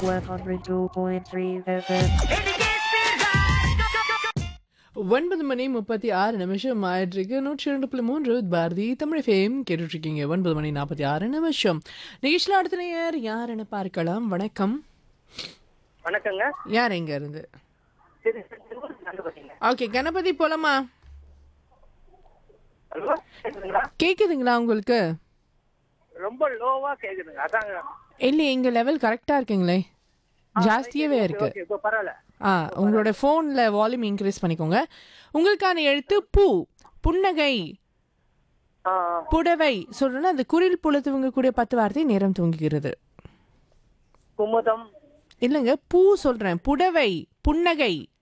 102.3 FM. ஒன்பது மணி முப்பத்தி ஆறு நிமிஷம் ஆயிட்டிருக்கு நூற்றி ரெண்டு புள்ளி மூன்று பாரதி தமிழ் ஃபேம் கேட்டுட்ருக்கீங்க ஒன்பது மணி நாற்பத்தி ஆறு நிமிஷம் நிகழ்ச்சியில் அடுத்த நேயர் யாருன்னு பார்க்கலாம் வணக்கம் வணக்கங்க யார் எங்க இருந்து சரி திருவள்ளூர் கண்டுபிடிங்க ஓகே கணபதி போலாமா ஹலோ கேக்குதுங்களா கேக்குதுங்களா உங்களுக்கு ரொம்ப லோவா கேக்குதுங்க அதாங்க இல்லை எங்க லெவல் கரெக்டா இருக்குங்களே ஜாஸ்தியாவே இருக்கு ஓகே இப்போ பரவாயில்ல ஆ உங்களோட ஃபோனில் வால்யூம் இன்க்ரீஸ் பண்ணிக்கோங்க உங்களுக்கான எழுத்து பூ புன்னகை ஆ புடவை சொல்றேன்னா அந்த குரில் புலத்துவங்க கூடிய பத்து வார்த்தை நேரம் தூங்குகிறது குமுதம் இல்லைங்க பூ சொல்றேன் புடவை புன்னகை